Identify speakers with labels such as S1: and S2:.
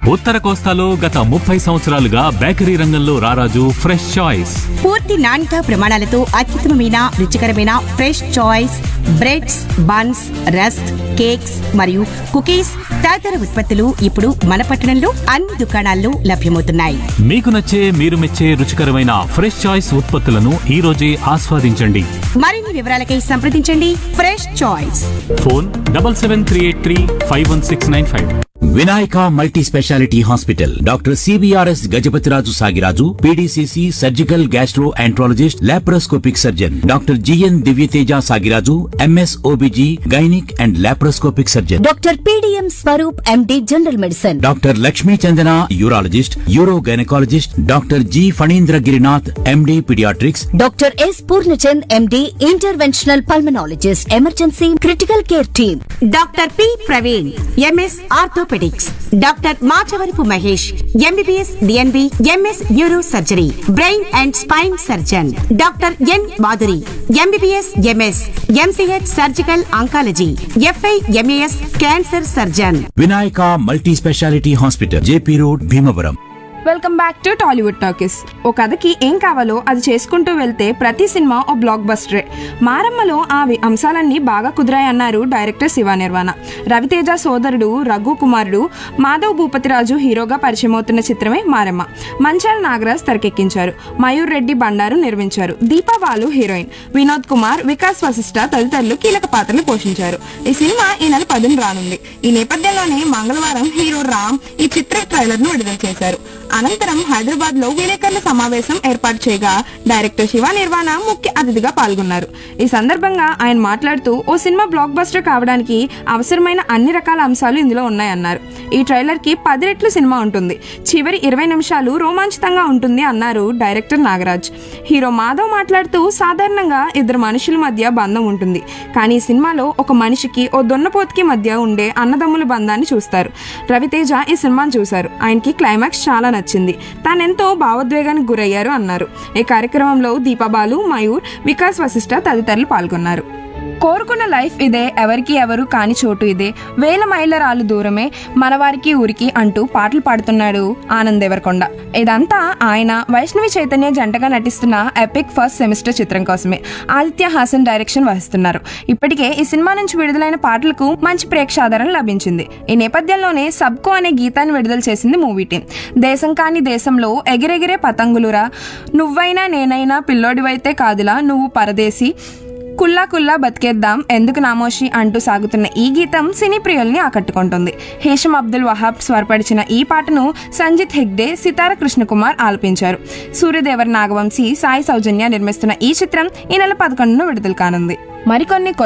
S1: ఉత్తర కోస్తాలో గత ముప్పై సంవత్సరాలుగా బేకరీ రంగంలో రారాజు ఫ్రెష్ చాయిస్
S2: పూర్తి నాణ్యత ప్రమాణాలతో అత్యుత్తమమైన రుచికరమైన fresh choice breads buns rusk cakes మరియు కుకీస్ తదితర ఉత్పత్తులు ఇప్పుడు మన పట్టణంలో అన్ని దుకాణాల్లో లభ్యమవుతున్నాయి
S1: మీకు నచ్చే మీరు మెచ్చే రుచికరమైన ఫ్రెష్ చాయిస్ ఉత్పత్తులను ఈ రోజే ఆస్వాదించండి
S2: మరిన్ని వివరాలకై సంప్రదించండి fresh choice
S1: phone double seven three eight three five one six nine five
S3: Vinayaka multi speciality hospital doctor CBRS Gajapathiraju Sagiraju PDCC surgical gastroenterologist laparoscopic surgeon doctor GN Divyateja Sagiraju MS OBG gynaec and laparoscopic surgeon
S4: doctor PDM Swaroop MD general medicine
S3: doctor Lakshmi Chandana urologist uro gynaecologist doctor G Phanindra Girinath MD paediatrics
S4: doctor S Purnachand MD interventional pulmonologist emergency critical care team
S2: doctor P Praveen MS orthopaedics doctor Machavarapu Mahesh MBBS DNB MS neuro surgery brain and spine surgeon doctor N Madhuri MBBS MS MCH surgical oncology FI MAS cancer surgeon
S3: Vinayaka multi speciality hospital JP road Bhimavaram
S5: welcome back to Tollywood talkies ఓ కథకి ఏం కావాలో అది చేసుకుంటూ వెళ్తే ప్రతి cinema ఓ black బస్టరే మారమ్మలో ఆ వి- అంశాలన్నీ బాగా కుదిరాయన్నారు డైరెక్టర్ శివ నిర్వాణ రవితేజ సోదరుడు రఘు కుమారుడు మాధవ్ భూపతిరాజు హీరోగా పరిచయం అవుతున్న చిత్రమే మారమ్మ మంచాల నాగరాజ్ తెరకెక్కించారు మయూర్ రెడ్డి బండారు నిర్మించారు దీపా బాలు హీరోయిన్ వినోద్ కుమార్ వికాస్ వశిష్ఠ తదితరులు కీలక పాత్రలు పోషించారు ఈ సినిమా ఈ నెల పదున రానుంది ఈ నేపథ్యంలోనే మంగళవారం హీరో రామ్ ఈ చిత్ర ట్రైలర్ ను విడుదల చేశారు అనంతరం హైదరాబాద్ లో విలేకరుల సమావేశం ఏర్పాటు చేయగా డైరెక్టర్ శివ నిర్వాణ ముఖ్య అతిథిగా పాల్గొన్నారు ఈ సందర్భంగా ఆయన మాట్లాడుతూ ఓ సినిమా బ్లాక్ బస్టర్ కావడానికి అవసరమైన అన్ని రకాల అంశాలు ఇందులో ఉన్నాయన్నారు ఈ ట్రైలర్ కి పది రెట్లు సినిమా ఉంటుంది చివరి ఇరవై నిమిషాలు రోమాంచితంగా ఉంటుంది అన్నారు డైరెక్టర్ నాగరాజ్ హీరో మాధవ్ మాట్లాడుతూ సాధారణంగా ఇద్దరు మనుషుల మధ్య బంధం ఉంటుంది కానీ ఈ సినిమాలో ఒక మనిషికి ఓ దొన్నపోతుకి మధ్య ఉండే అన్నదమ్ముల బంధాన్ని చూస్తారు రవితేజ ఈ సినిమాను చూశారు ఆయనకి క్లైమాక్స్ చాలా నచ్చింది తానెంతో భావోద్వేగానికి గురయ్యారు అన్నారు ఈ కార్యక్రమంలో దీపాబాలు మయూర్ వికాస్ వశిష్ఠ తదితరులు పాల్గొన్నారు కోరుకున్న లైఫ్ ఇదే ఎవరికి ఎవరు కాని చోటు ఇదే వేల మైళ్ళ రాళ్ళు దూరమే మనవారికి ఊరికి అంటూ పాటలు పాడుతున్నాడు ఆనంద్ దేవరకొండ ఇదంతా ఆయన వైష్ణవి చైతన్య జంటగా నటిస్తున్న ఎపిక్ ఫస్ట్ సెమిస్టర్ చిత్రం కోసమే ఆదిత్య హాసన్ డైరెక్షన్ వహిస్తున్నారు ఇప్పటికే ఈ సినిమా నుంచి విడుదలైన పాటలకు మంచి ప్రేక్షాదరణ లభించింది ఈ నేపథ్యంలోనే సబ్కో అనే గీతాన్ని విడుదల చేసింది మూవీ టీం దేశం కాని దేశంలో ఎగిరెగిరే పతంగులురా నువ్వైనా నేనైనా పిల్లోడివైతే కాదులా నువ్వు పరదేశి కుల్లా కుల్లా బతికేద్దాం ఎందుకు నామోషి అంటూ సాగుతున్న ఈ గీతం సినీ ప్రియుల్ని ఆకట్టుకుంటుంది హేషం అబ్దుల్ వహాబ్ స్వరపరిచిన ఈ పాటను సంజిత్ హెగ్డే సితార కృష్ణకుమార్ ఆలపించారు సూర్యదేవర్ నాగవంశీ సాయి సౌజన్య నిర్మిస్తున్న ఈ చిత్రం ఈ నెల పదకొండున విడుదల కానుంది మరికొన్ని